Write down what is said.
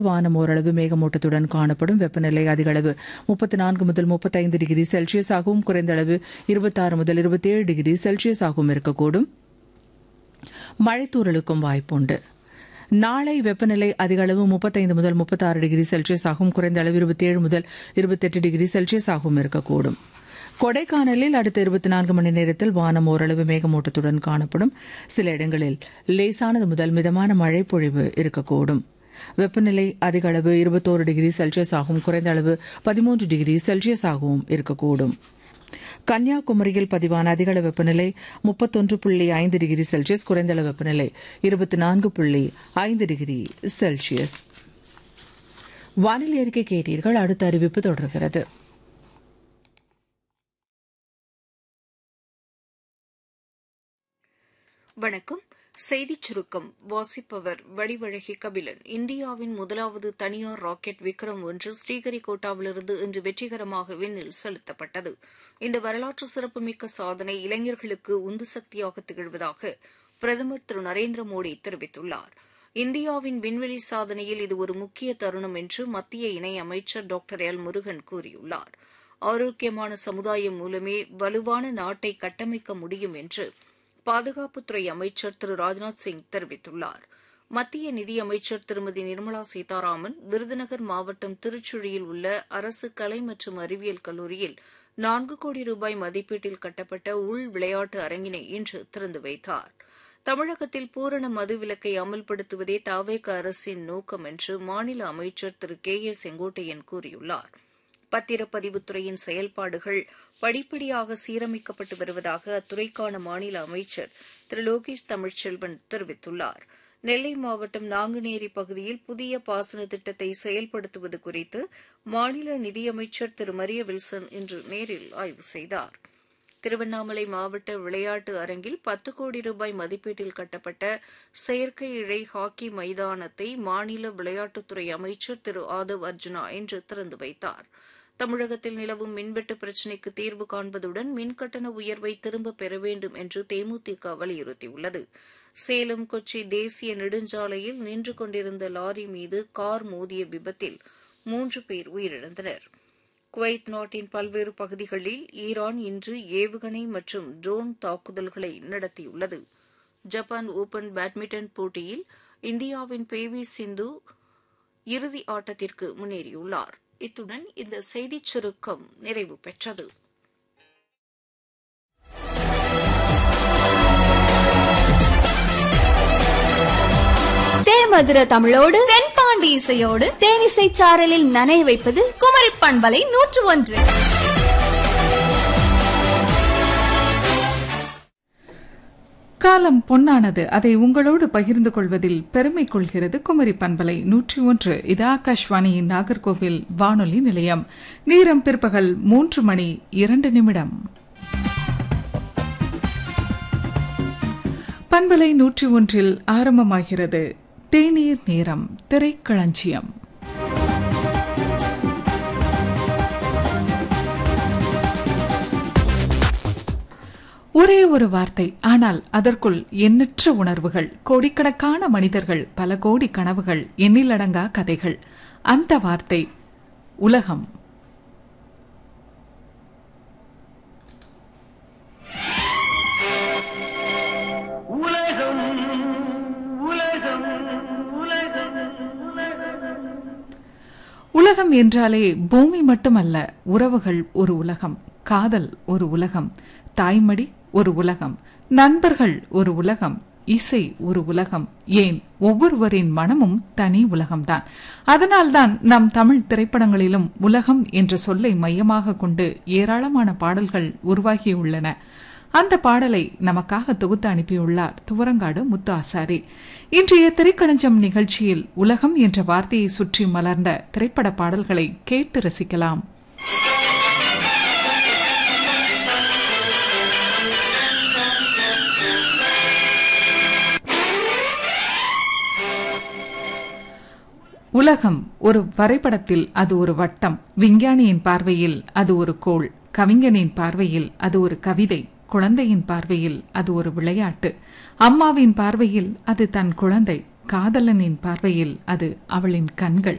வானம் ஓரளவு மேகமூட்டத்துடன் காணப்படும் வெப்பநிலை அதிக அளவு முப்பத்தி நான்கு முதல் முப்பத்தைந்து டிகிரி செல்சியஸ் ஆகவும் குறைந்த அளவு இருபத்தாறு முதல் இருபத்தேழு டிகிரி செல்சியஸ் ஆகவும் இருக்கக்கூடும் மழைத்தூறலுக்கும் வாய்ப்புண்டு நாளை வெப்பநிலை அதிக அளவு முப்பத்தைந்து முதல் முப்பத்தாறு டிகிரி செல்சியஸ் ஆகும் குறைந்த அளவு இருபத்தேழு முதல் இருபத்தெட்டு டிகிரி செல்சியஸ் ஆகவும் இருக்கக்கூடும் கொடைக்கானலில் அடுத்த இருபத்தி நான்கு மணி நேரத்தில் வானம் ஓரளவு மேகமூட்டத்துடன் காணப்படும் சில இடங்களில் லேசானது முதல் மிதமான மழை பொழிவு இருக்கக்கூடும் வெப்பநிலை அதிக அளவு இருபத்தோரு டிகிரி செல்சியஸ் ஆகவும் குறைந்த அளவு பதிமூன்று டிகிரி செல்சியஸ் ஆகவும் இருக்கக்கூடும் கன்னியாகுமரியில் பதிவான அதிகள வெப்பநிலை முப்பத்தொன்று புள்ளி ஐந்து டிகிரி செல்சியஸ் குறைந்தளவு வெப்பநிலை இருபத்தி நான்கு புள்ளி ஐந்து டிகிரி செல்சியஸ் வானிலை அறிக்கை கேட்டீர்கள் அடுத்த அறிவிப்பு தொடர்கிறது வணக்கம் செய்திச் சுருக்கம் வாசிப்பவர் வடிவழகி கபிலன் இந்தியாவின் முதலாவது தனியார் ராக்கெட் விக்ரம் ஒன்று ஸ்ரீஹரிகோட்டாவிலிருந்து இன்று வெற்றிகரமாக விண்ணில் செலுத்தப்பட்டது இந்த வரலாற்று சிறப்புமிக்க சாதனை இளைஞர்களுக்கு உந்து சக்தியாக திகழ்வதாக பிரதமர் திரு நரேந்திர மோடி தெரிவித்துள்ளார் இந்தியாவின் விண்வெளி சாதனையில் இது ஒரு முக்கிய தருணம் என்று மத்திய இணையமைச்சர் டாக்டர் எல் முருகன் கூறியுள்ளார் ஆரோக்கியமான சமுதாயம் மூலமே வலுவான நாட்டை கட்டமைக்க முடியும் என்று பாதுகாப்புத்துறை அமைச்சர் திரு ராஜ்நாத் சிங் தெரிவித்துள்ளார் மத்திய நிதியமைச்சர் திருமதி நிர்மலா சீதாராமன் விருதுநகர் மாவட்டம் திருச்சுழியில் உள்ள அரசு கலை மற்றும் அறிவியல் கல்லூரியில் நான்கு கோடி ரூபாய் மதிப்பீட்டில் கட்டப்பட்ட உள் விளையாட்டு அரங்கினை இன்று திறந்து வைத்தார் தமிழகத்தில் பூரண மதுவிலக்கை அமல்படுத்துவதே தாவேக அரசின் நோக்கம் என்று மாநில அமைச்சர் திரு கே ஏ செங்கோட்டையன் கூறியுள்ளார் பத்திரப்பதிவுத்துறையின் செயல்பாடுகள் படிப்படியாக சீரமைக்கப்பட்டு வருவதாக அத்துறைக்கான மாநில அமைச்சர் திரு லோகேஷ் தமிழ்ச்செல்வன் தெரிவித்துள்ளார் நெல்லை மாவட்டம் நாங்குநேரி பகுதியில் புதிய பாசன திட்டத்தை செயல்படுத்துவது குறித்து மாநில நிதியமைச்சர் திரு மரிய வில்சன் இன்று நேரில் ஆய்வு செய்தார் திருவண்ணாமலை மாவட்ட விளையாட்டு அரங்கில் பத்து கோடி ரூபாய் மதிப்பீட்டில் கட்டப்பட்ட செயற்கை இழை ஹாக்கி மைதானத்தை மாநில விளையாட்டுத்துறை அமைச்சர் திரு ஆதவ் அர்ஜுனா இன்று திறந்து வைத்தார் தமிழகத்தில் நிலவும் மின்வெட்டு பிரச்சினைக்கு தீர்வு காண்பதுடன் மின்கட்டண உயர்வை திரும்பப் பெற வேண்டும் என்று தேமுதிக வலியுறுத்தியுள்ளது சேலம் கொச்சி தேசிய நெடுஞ்சாலையில் நின்று கொண்டிருந்த லாரி மீது கார் மோதிய விபத்தில் மூன்று பேர் உயிரிழந்தனர் குவைத் நாட்டின் பல்வேறு பகுதிகளில் ஈரான் இன்று ஏவுகணை மற்றும் ட்ரோன் தாக்குதல்களை நடத்தியுள்ளது ஜப்பான் ஓபன் பேட்மிண்டன் போட்டியில் இந்தியாவின் பி வி சிந்து இறுதி ஆட்டத்திற்கு முன்னேறியுள்ளார் இத்துடன் இந்த செய்திச் சுருக்கம் நிறைவு பெற்றது தேமதுர தமிழோடு தென்பாண்டி இசையோடு தேனிசை சாரலில் நனைய வைப்பது குமரி பண்பலை நூற்று ஒன்று காலம் பொன்னானது அதை உங்களோடு பகிர்ந்து கொள்வதில் பெருமை கொள்கிறது குமரி பண்பலை நூற்றி ஒன்று இது ஆகாஷ்வாணியின் நாகர்கோவில் வானொலி நிலையம் நேரம் பிற்பகல் மூன்று மணி இரண்டு நிமிடம் பண்பலை நூற்றி ஒன்றில் ஆரம்பமாகிறது தேநீர் நேரம் திரைக்களஞ்சியம் ஒரே ஒரு வார்த்தை ஆனால் அதற்குள் எண்ணற்ற உணர்வுகள் கோடிக்கணக்கான மனிதர்கள் பல கோடி கனவுகள் எண்ணிலடங்கா கதைகள் அந்த வார்த்தை உலகம் உலகம் உலகம் உலகம் உலகம் என்றாலே பூமி மட்டுமல்ல உறவுகள் ஒரு உலகம் காதல் ஒரு உலகம் தாய்மடி ஒரு உலகம் நண்பர்கள் ஒரு உலகம் இசை ஒரு உலகம் ஏன் ஒவ்வொருவரின் மனமும் தனி உலகம்தான் அதனால்தான் நம் தமிழ் திரைப்படங்களிலும் உலகம் என்ற சொல்லை மையமாக கொண்டு ஏராளமான பாடல்கள் உருவாகியுள்ளன அந்த பாடலை நமக்காக தொகுத்து அனுப்பியுள்ளார் துவரங்காடு முத்து ஆசாரி இன்றைய திரைக்களஞ்சம் நிகழ்ச்சியில் உலகம் என்ற வார்த்தையை சுற்றி மலர்ந்த திரைப்பட பாடல்களை கேட்டு ரசிக்கலாம் உலகம் ஒரு வரைபடத்தில் அது ஒரு வட்டம் விஞ்ஞானியின் பார்வையில் அது ஒரு கோள் கவிஞனின் பார்வையில் அது ஒரு கவிதை குழந்தையின் பார்வையில் அது ஒரு விளையாட்டு அம்மாவின் பார்வையில் அது தன் குழந்தை காதலனின் பார்வையில் அது அவளின் கண்கள்